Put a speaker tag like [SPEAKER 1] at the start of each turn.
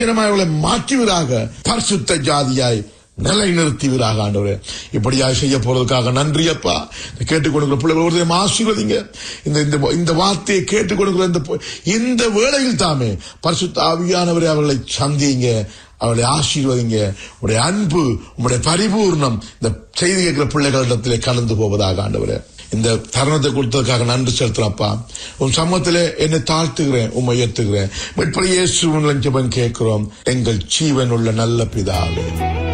[SPEAKER 1] அவர்களை மாற்றுவீராக பரிசுத்த ஜாதியாய் நிலைநிறுத்துவீராக ஆண்டவரே இப்படியாக செய்ய போறதுக்காக நன்றி அப்பா இந்த கேட்டுக்கொடுக்கிற பிள்ளைகள் ஒரு தினம் ஆசீர்வதிங்க இந்த இந்த இந்த வார்த்தையை கேட்டுக்கொடுக்கிற இந்த பொ- இந்த வேளையில் தாமே பரிசுத்த ஆவியானவரை அவர்களை சந்திங்க அவர்களை ஆசீர்வதிங்க உடைய அன்பு உங்களுடைய பரிபூர்ணம் இந்த செய்தி கேட்கிற பிள்ளைகளிடத்திலே கலந்து போவதாக ஆண்டவரே இந்த தருணத்தை கொடுத்ததுக்காக நன்றி செலுத்துறப்பா உன் சமூகத்திலே என்னை தாழ்த்துகிறேன் உம்மை உயர்த்துகிறேன் இப்படி இயேசுவின் லஞ்சபன் கேட்கிறோம் எங்கள் ஜீவன் உள்ள நல்ல பிதாவே